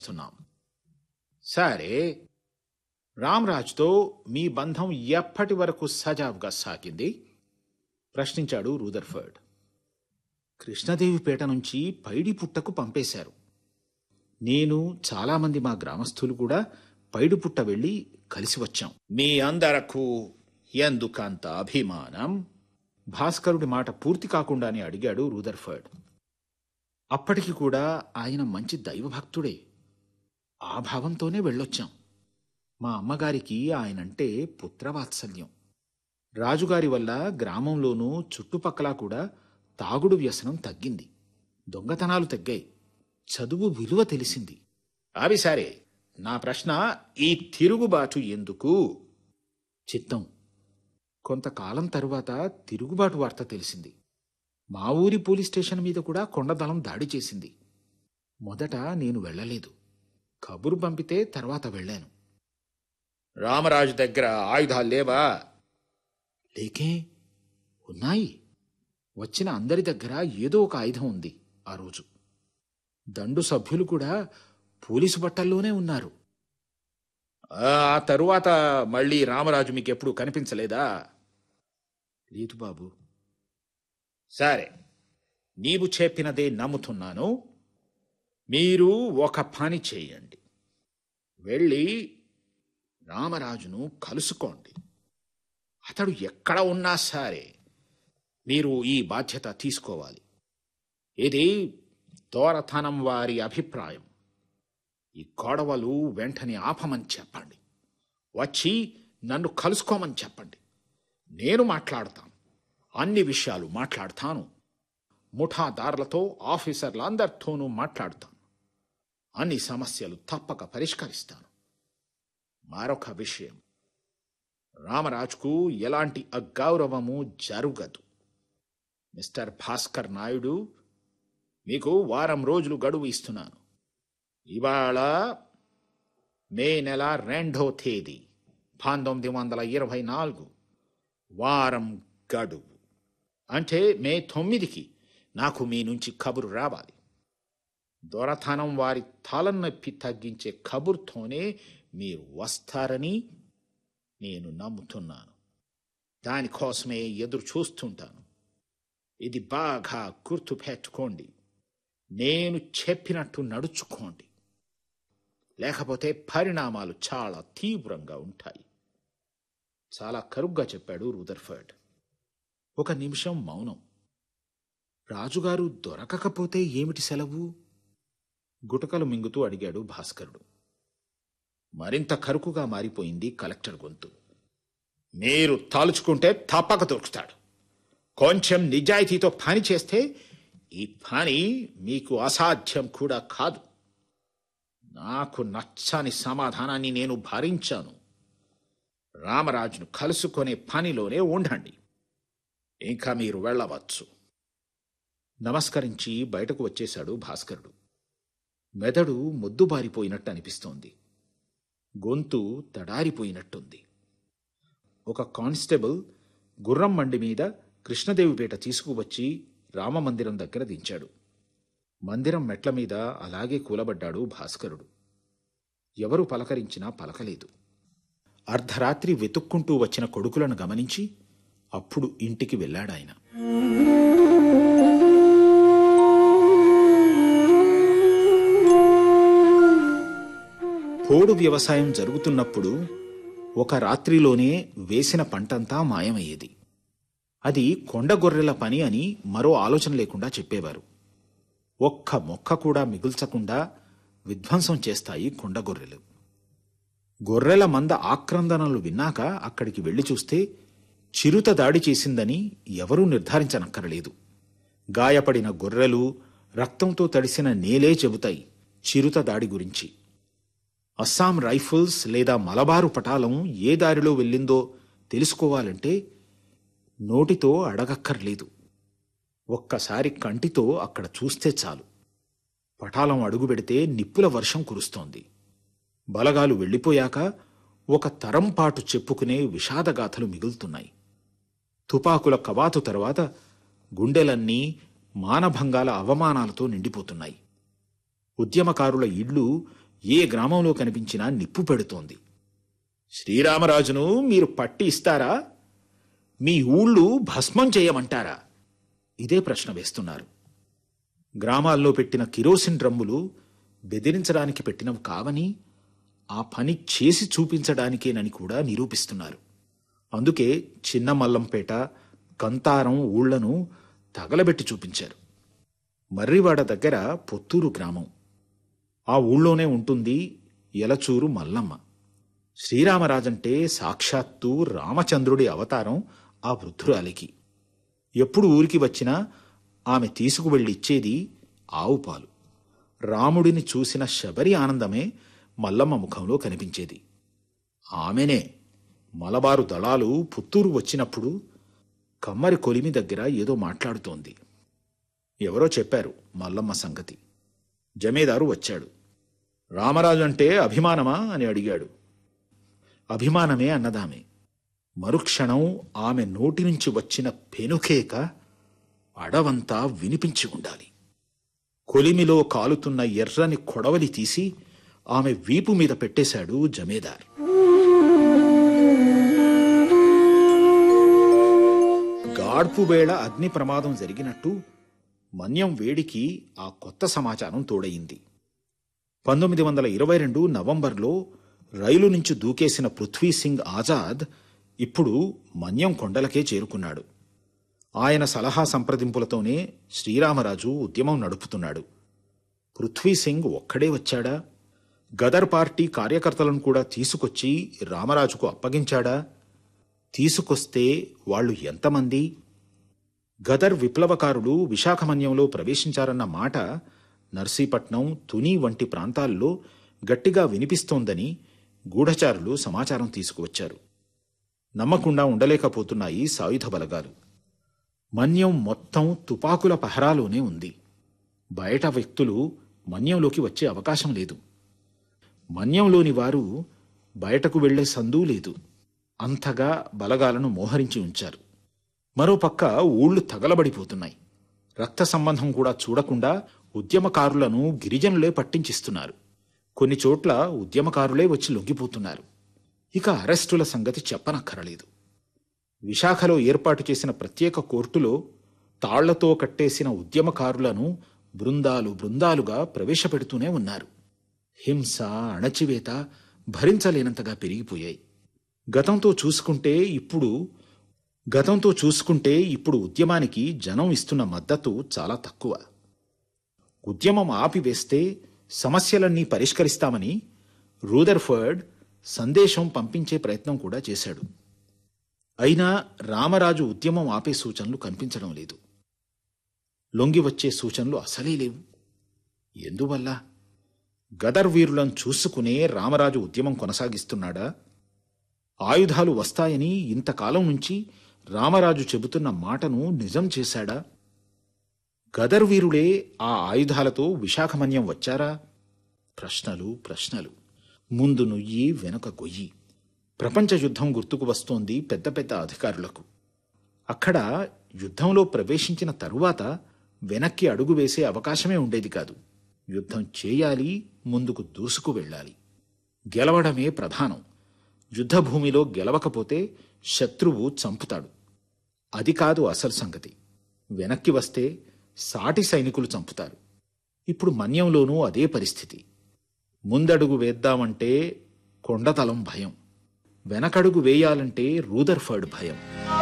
చేస్తున్నాం సరే రామ్రాజ్తో మీ బంధం ఎప్పటి వరకు సజావుగా సాగింది ప్రశ్నించాడు రూదర్ఫర్డ్ కృష్ణదేవిపేట నుంచి పైడి పుట్టకు పంపేశారు నేను చాలామంది మా గ్రామస్తులు కూడా పైడి పుట్ట వెళ్ళి కలిసి వచ్చాం మీ అందరకు ఎందుకంత అభిమానం భాస్కరుడి మాట పూర్తి కాకుండానే అడిగాడు రూదర్ఫర్డ్ అప్పటికి కూడా ఆయన మంచి దైవభక్తుడే ఆ భావంతోనే వెళ్ళొచ్చాం మా అమ్మగారికి ఆయనంటే పుత్రవాత్సల్యం రాజుగారి వల్ల గ్రామంలోనూ చుట్టుపక్కల కూడా తాగుడు వ్యసనం తగ్గింది దొంగతనాలు తగ్గాయి చదువు విలువ తెలిసింది అవి సరే నా ప్రశ్న ఈ తిరుగుబాటు ఎందుకు చిత్తం కొంతకాలం తరువాత తిరుగుబాటు వార్త తెలిసింది మా ఊరి పోలీస్ స్టేషన్ మీద కూడా కొండదళం దాడి చేసింది మొదట నేను వెళ్ళలేదు కబురు పంపితే తర్వాత వెళ్ళాను రామరాజు దగ్గర ఆయుధాలు లేవా లేకే ఉన్నాయి వచ్చిన అందరి దగ్గర ఏదో ఒక ఆయుధం ఉంది ఆ రోజు దండు సభ్యులు కూడా పోలీసు బట్టల్లోనే ఉన్నారు ఆ తరువాత మళ్ళీ రామరాజు మీకు ఎప్పుడు కనిపించలేదా లేదు బాబు సరే నీవు చెప్పినదే నమ్ముతున్నాను మీరు ఒక పని చేయండి వెళ్ళి రామరాజును కలుసుకోండి అతడు ఎక్కడ ఉన్నా సరే మీరు ఈ బాధ్యత తీసుకోవాలి ఇది దోరథనం వారి అభిప్రాయం ఈ గొడవలు వెంటనే ఆపమని చెప్పండి వచ్చి నన్ను కలుసుకోమని చెప్పండి నేను మాట్లాడతాను అన్ని విషయాలు మాట్లాడతాను ముఠాదారులతో ఆఫీసర్లందరితోనూ మాట్లాడతాను అన్ని సమస్యలు తప్పక పరిష్కరిస్తాను మరొక విషయం రామరాజుకు ఎలాంటి అగౌరవము జరుగదు మిస్టర్ భాస్కర్ నాయుడు మీకు వారం రోజులు గడువు ఇస్తున్నాను ఇవాళ మే నెల రెండో తేదీ పంతొమ్మిది వందల ఇరవై నాలుగు వారం గడువు అంటే మే తొమ్మిదికి నాకు మీ నుంచి కబురు రావాలి దొరతనం వారి తలనొప్పి తగ్గించే కబుర్తోనే మీరు వస్తారని నేను నమ్ముతున్నాను దానికోసమే ఎదురు చూస్తుంటాను ఇది బాగా గుర్తుపెట్టుకోండి నేను చెప్పినట్టు నడుచుకోండి లేకపోతే పరిణామాలు చాలా తీవ్రంగా ఉంటాయి చాలా కరుగ్గా చెప్పాడు రూదర్ఫర్డ్ ఒక నిమిషం మౌనం రాజుగారు దొరకకపోతే ఏమిటి సెలవు గుటకలు మింగుతూ అడిగాడు భాస్కరుడు మరింత కరుకుగా మారిపోయింది కలెక్టర్ గొంతు మీరు తలుచుకుంటే తప్పక దొరుకుతాడు కొంచెం నిజాయితీతో పని చేస్తే ఈ పని మీకు అసాధ్యం కూడా కాదు నాకు నచ్చని సమాధానాన్ని నేను భరించాను రామరాజును కలుసుకునే పనిలోనే ఉండండి ఇంకా మీరు వెళ్ళవచ్చు నమస్కరించి బయటకు వచ్చేశాడు భాస్కరుడు మెదడు మొద్దుబారిపోయినట్టు అనిపిస్తోంది గొంతు తడారిపోయినట్టుంది ఒక కానిస్టేబుల్ గుర్రం మండి మీద కృష్ణదేవిపేట తీసుకువచ్చి రామమందిరం దగ్గర దించాడు మందిరం మెట్ల మీద అలాగే కూలబడ్డాడు భాస్కరుడు ఎవరు పలకరించినా పలకలేదు అర్ధరాత్రి వెతుక్కుంటూ వచ్చిన కొడుకులను గమనించి అప్పుడు ఇంటికి వెళ్ళాడాయన పోడు వ్యవసాయం జరుగుతున్నప్పుడు ఒక రాత్రిలోనే వేసిన పంటంతా మాయమయ్యేది అది కొండ గొర్రెల పని అని మరో ఆలోచన లేకుండా చెప్పేవారు ఒక్క మొక్క కూడా మిగుల్చకుండా విధ్వంసం చేస్తాయి కొండగొర్రెలు గొర్రెల మంద ఆక్రందనలు విన్నాక అక్కడికి వెళ్లి చూస్తే చిరుత దాడి చేసిందని ఎవరూ నిర్ధారించనక్కరలేదు గాయపడిన గొర్రెలు రక్తంతో తడిసిన నేలే చెబుతాయి చిరుత దాడి గురించి అస్సాం రైఫిల్స్ లేదా మలబారు పటాలం ఏ దారిలో వెళ్ళిందో తెలుసుకోవాలంటే నోటితో అడగక్కర్లేదు ఒక్కసారి కంటితో అక్కడ చూస్తే చాలు పటాలం అడుగుపెడితే నిప్పుల వర్షం కురుస్తోంది బలగాలు వెళ్ళిపోయాక ఒక తరం పాటు చెప్పుకునే విషాదగాథలు మిగులుతున్నాయి తుపాకుల కవాతు తర్వాత గుండెలన్నీ మానభంగాల అవమానాలతో నిండిపోతున్నాయి ఉద్యమకారుల ఇళ్ళు ఏ గ్రామంలో కనిపించినా నిప్పు పెడుతోంది శ్రీరామరాజును మీరు పట్టి ఇస్తారా మీ ఊళ్ళు భస్మం చేయమంటారా ఇదే ప్రశ్న వేస్తున్నారు గ్రామాల్లో పెట్టిన కిరోసిన్ డ్రమ్ములు బెదిరించడానికి పెట్టినవి కావని ఆ పని చేసి చూపించడానికేనని కూడా నిరూపిస్తున్నారు అందుకే చిన్న మల్లంపేట కంతారం ఊళ్లను తగలబెట్టి చూపించారు మర్రివాడ దగ్గర పొత్తూరు గ్రామం ఆ ఊళ్ళోనే ఉంటుంది ఎలచూరు మల్లమ్మ శ్రీరామరాజంటే సాక్షాత్తు రామచంద్రుడి అవతారం ఆ వృద్ధురాలికి ఎప్పుడు ఊరికి వచ్చినా ఆమె తీసుకువెళ్ళి ఇచ్చేది ఆవు పాలు రాముడిని చూసిన శబరి ఆనందమే మల్లమ్మ ముఖంలో కనిపించేది ఆమెనే మలబారు దళాలు పుత్తూరు వచ్చినప్పుడు కమ్మరి కొలిమి దగ్గర ఏదో మాట్లాడుతోంది ఎవరో చెప్పారు మల్లమ్మ సంగతి జమీదారు వచ్చాడు రామరాజు అంటే అభిమానమా అని అడిగాడు అభిమానమే అన్నదామె మరుక్షణం ఆమె నోటి నుంచి వచ్చిన పెనుకేక అడవంతా వినిపించి ఉండాలి కొలిమిలో కాలుతున్న ఎర్రని కొడవలి తీసి ఆమె వీపు మీద పెట్టేశాడు జమీదార్ గాడ్పు వేళ అగ్ని ప్రమాదం జరిగినట్టు మన్యం వేడికి ఆ కొత్త సమాచారం తోడయింది పంతొమ్మిది వందల ఇరవై రెండు నవంబర్లో రైలు నుంచి దూకేసిన పృథ్వీ సింగ్ ఆజాద్ ఇప్పుడు మన్యం కొండలకే చేరుకున్నాడు ఆయన సలహా సంప్రదింపులతోనే శ్రీరామరాజు ఉద్యమం నడుపుతున్నాడు పృథ్వీ సింగ్ ఒక్కడే వచ్చాడా గదర్ పార్టీ కార్యకర్తలను కూడా తీసుకొచ్చి రామరాజుకు అప్పగించాడా తీసుకొస్తే వాళ్ళు ఎంతమంది గదర్ విప్లవకారులు విశాఖమన్యంలో ప్రవేశించారన్న మాట నర్సీపట్నం తుని వంటి ప్రాంతాల్లో గట్టిగా వినిపిస్తోందని గూఢచారులు సమాచారం తీసుకువచ్చారు నమ్మకుండా ఉండలేకపోతున్నాయి సాయుధ బలగాలు మన్యం మొత్తం తుపాకుల పహరాలోనే ఉంది బయట వ్యక్తులు మన్యంలోకి వచ్చే అవకాశం లేదు మన్యంలోని వారు బయటకు వెళ్లే సందూ లేదు అంతగా బలగాలను మోహరించి ఉంచారు మరోపక్క ఊళ్ళు తగలబడిపోతున్నాయి రక్త సంబంధం కూడా చూడకుండా ఉద్యమకారులను గిరిజనులే పట్టించిస్తున్నారు కొన్ని చోట్ల ఉద్యమకారులే వచ్చి లొంగిపోతున్నారు ఇక అరెస్టుల సంగతి చెప్పనక్కరలేదు విశాఖలో ఏర్పాటు చేసిన ప్రత్యేక కోర్టులో తాళ్లతో కట్టేసిన ఉద్యమకారులను బృందాలు బృందాలుగా ప్రవేశపెడుతూనే ఉన్నారు హింస అణచివేత భరించలేనంతగా పెరిగిపోయాయి గతంతో చూసుకుంటే ఇప్పుడు గతంతో చూసుకుంటే ఇప్పుడు ఉద్యమానికి జనం ఇస్తున్న మద్దతు చాలా తక్కువ ఉద్యమం ఆపివేస్తే సమస్యలన్నీ పరిష్కరిస్తామని రూదర్ఫర్డ్ సందేశం పంపించే ప్రయత్నం కూడా చేశాడు అయినా రామరాజు ఉద్యమం ఆపే సూచనలు కనిపించడం లేదు లొంగి వచ్చే సూచనలు అసలే లేవు ఎందువల్ల గదర్ వీరులను చూసుకునే రామరాజు ఉద్యమం కొనసాగిస్తున్నాడా ఆయుధాలు వస్తాయని ఇంతకాలం నుంచి రామరాజు చెబుతున్న మాటను నిజం చేశాడా గదర్ వీరులే ఆ ఆయుధాలతో విశాఖమన్యం వచ్చారా ప్రశ్నలు ప్రశ్నలు ముందు నుయ్యి వెనుక గొయ్యి ప్రపంచ యుద్ధం గుర్తుకు వస్తోంది పెద్ద పెద్ద అధికారులకు అక్కడ యుద్ధంలో ప్రవేశించిన తరువాత వెనక్కి అడుగు వేసే అవకాశమే ఉండేది కాదు యుద్ధం చేయాలి ముందుకు దూసుకు వెళ్ళాలి గెలవడమే ప్రధానం యుద్ధభూమిలో గెలవకపోతే శత్రువు చంపుతాడు అది కాదు అసలు సంగతి వెనక్కి వస్తే సాటి సైనికులు చంపుతారు ఇప్పుడు మన్యంలోనూ అదే పరిస్థితి ముందడుగు వేద్దామంటే కొండతలం భయం వెనకడుగు వేయాలంటే రూదర్ఫర్డ్ భయం